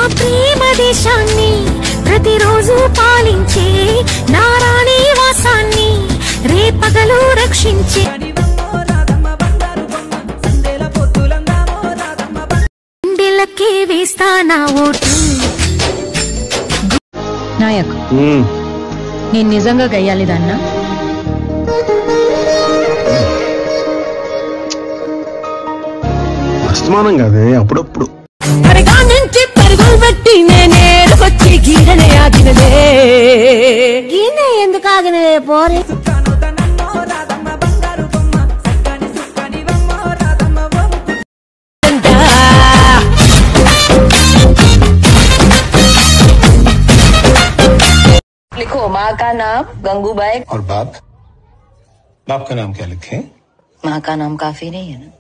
ప్రేమ దేశాన్ని ప్రతిరోజు పాలించే నారాణి వాసాన్ని రేపగలు రక్షించే గుండెలకే వేస్తానా ఓటు నాయక్ నేను నిజంగా గయ్యాలి దాన్నా అస్తమానం కాదే అప్పుడప్పుడు పరగా నుంచి పరుగులు పెట్టి నేనేరుకొచ్చి గీడనే ఆగినదే గీనే ఎందుకు ఆగినదే పోరే लिखो माँ का नाम गंगूबाई और बाप बाप का नाम क्या लिखे माँ का नाम काफी नहीं है ना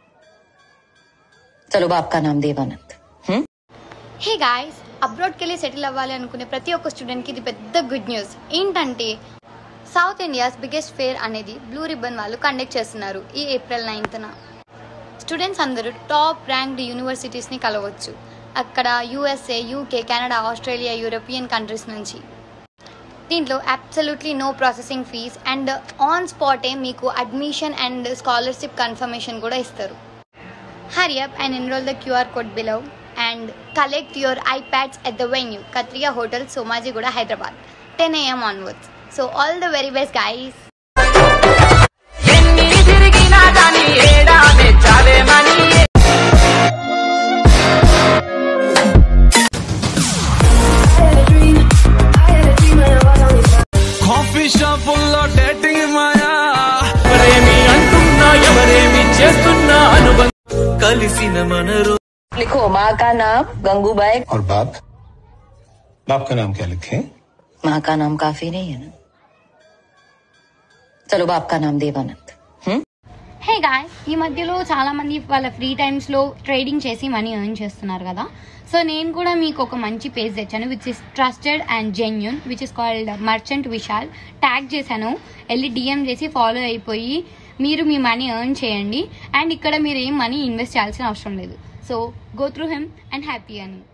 चलो बाप का नाम देवानंद हम्म హే గాయస్ అబ్రాడ్కి వెళ్ళి సెటిల్ అవ్వాలి అనుకునే ప్రతి ఒక్క స్టూడెంట్కి ఇది పెద్ద గుడ్ న్యూస్ ఏంటంటే సౌత్ ఇండియాస్ బిగ్గెస్ట్ ఫేర్ అనేది బ్లూ రిబ్బన్ వాళ్ళు కండక్ట్ చేస్తున్నారు ఈ ఏప్రిల్ నైన్త్న స్టూడెంట్స్ అందరూ టాప్ ర్యాంక్డ్ యూనివర్సిటీస్ని కలవచ్చు అక్కడ USA UK Canada Australia European countries నుంచి దీంట్లో absolutely no processing fees and on స్పాటే మీకు అడ్మిషన్ అండ్ స్కాలర్షిప్ కన్ఫర్మేషన్ కూడా ఇస్తారు Hurry up and enroll the QR code below and collect your iPads at the venue, Katriya Hotel, Somajigoda, Hyderabad, 10 a.m. onwards. So all the very best, guys. Coffee షాపుల్లో dating మాయా ఎవరేమి అంటున్నా ఎవరేమి చేస్తున్నా అనుబంధం కలిసిన మనరు लिखो माँ का नाम गंगूबाई और बाप बाप का नाम क्या लिखे माँ का नाम काफी नहीं है ना चलो बाप का नाम देवानंद हम्म హే గాయ్ ఈ మధ్యలో చాలా మంది వాళ్ళ ఫ్రీ టైమ్స్లో ట్రేడింగ్ చేసి మనీ ఎర్న్ చేస్తున్నారు కదా సో నేను కూడా మీకు ఒక మంచి పేజ్ తెచ్చాను which is trusted and genuine which is called merchant Vishal tag చేశాను వెళ్ళి డిఎం చేసి ఫాలో అయిపోయి మీరు మీ మనీ ఎర్న్ చేయండి అండ్ ఇక్కడ మీరు ఏం మనీ ఇన్వెస్ట్ చేయాల్సిన అవసరం లేదు so go through him and happy అని